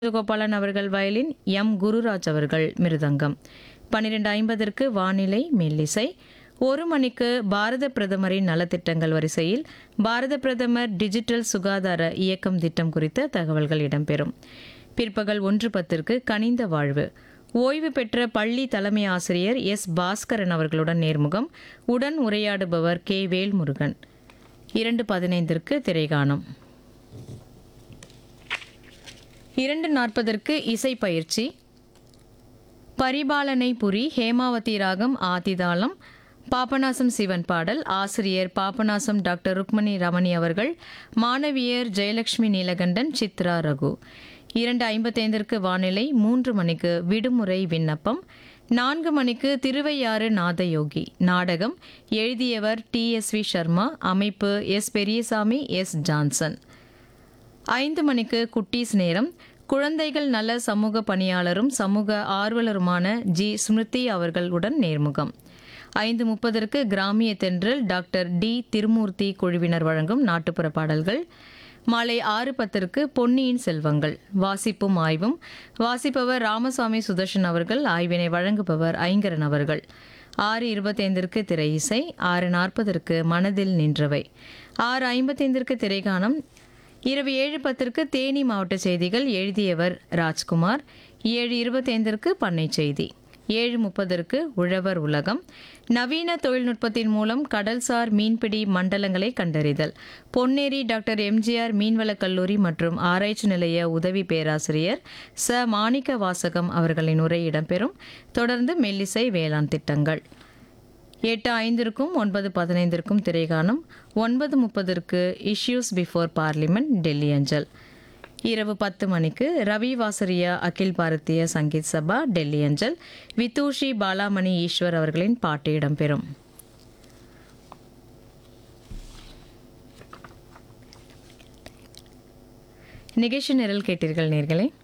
கோபாலன் அவர்கள் violin M Gururaj அவர்கள் மிருதங்கம் பன்னிரெண்டு ஐம்பதற்கு வானிலை மெல்லிசை ஒரு மணிக்கு பாரத பிரதமரின் நலத்திட்டங்கள் வரிசையில் பாரத பிரதமர் டிஜிட்டல் சுகாதார இயக்கம் திட்டம் குறித்த தகவல்கள் இடம்பெறும் பிற்பகல் ஒன்று பத்திற்கு கனிந்த வாழ்வு ஓய்வு பெற்ற பள்ளி தலைமை ஆசிரியர் எஸ் பாஸ்கரன் அவர்களுடன் நேர்முகம் உடன் உரையாடுபவர் கே வேல்முருகன் இரண்டு பதினைந்திற்கு திரைகாணும் இரண்டு நாற்பதற்கு இசை பயிற்சி பரிபாலனை புரி ஹேமாவதி ராகம் ஆதிதாளம் பாபநாசம் சிவன் பாடல் ஆசிரியர் பாபநாசம் டாக்டர் ருக்மணி ரமணி அவர்கள் மாணவியர் ஜெயலட்சுமி நீலகண்டன் சித்ரா ரகு இரண்டு ஐம்பத்தைந்திற்கு வானிலை மூன்று மணிக்கு விடுமுறை விண்ணப்பம் நான்கு மணிக்கு திருவையாறு நாதயோகி நாடகம் எழுதியவர் டி எஸ் வி சர்மா அமைப்பு எஸ் பெரியசாமி எஸ் ஜான்சன் ஐந்து மணிக்கு குட்டீஸ் நேரம் குழந்தைகள் நல சமூக பணியாளரும் சமூக ஆர்வலருமான ஜி ஸ்மிருதி அவர்களுடன் நேர்முகம் ஐந்து முப்பதற்கு கிராமிய தென்றல் டாக்டர் டி திருமூர்த்தி குழுவினர் வழங்கும் நாட்டுப்புற பாடல்கள் மாலை ஆறு பத்திற்கு பொன்னியின் செல்வங்கள் வாசிப்பும் ஆய்வும் வாசிப்பவர் ராமசாமி சுதர்ஷன் அவர்கள் ஆய்வினை வழங்குபவர் ஐங்கரன் அவர்கள் ஆறு இருபத்தைந்திற்கு திரை இசை ஆறு நாற்பதற்கு மனதில் நின்றவை ஆறு ஐம்பத்தைந்திற்கு திரைகானம் இரவு ஏழு பத்திற்கு தேனி மாவட்ட செய்திகள் எழுதியவர் ராஜ்குமார் ஏழு இருபத்தைந்திற்கு பண்ணை செய்தி ஏழு முப்பதற்கு உழவர் உலகம் நவீன தொழில்நுட்பத்தின் மூலம் கடல்சார் மீன்பிடி மண்டலங்களை கண்டறிதல் பொன்னேரி டாக்டர் எம்ஜிஆர் மீன்வளக் கல்லூரி மற்றும் ஆராய்ச்சி நிலைய உதவி பேராசிரியர் ச மாணிக்க வாசகம் அவர்களின் உரை இடம்பெறும் தொடர்ந்து மெல்லிசை வேளாண் திட்டங்கள் எட்டு ஐந்திற்கும் ஒன்பது பதினைந்திற்கும் திரைகாணும் ஒன்பது முப்பதற்கு இஷ்யூஸ் பிஃபோர் பார்லிமெண்ட் டெல்லி அஞ்சல் இரவு பத்து மணிக்கு ரவி வாசரியா அகில் பாரதிய சங்கீத் சபா டெல்லி அஞ்சல் விதூஷி பாலாமணி ஈஸ்வர் அவர்களின் பாட்டு இடம்பெறும் நிகழ்ச்சி நிரல் கேட்டீர்கள் நேர்களே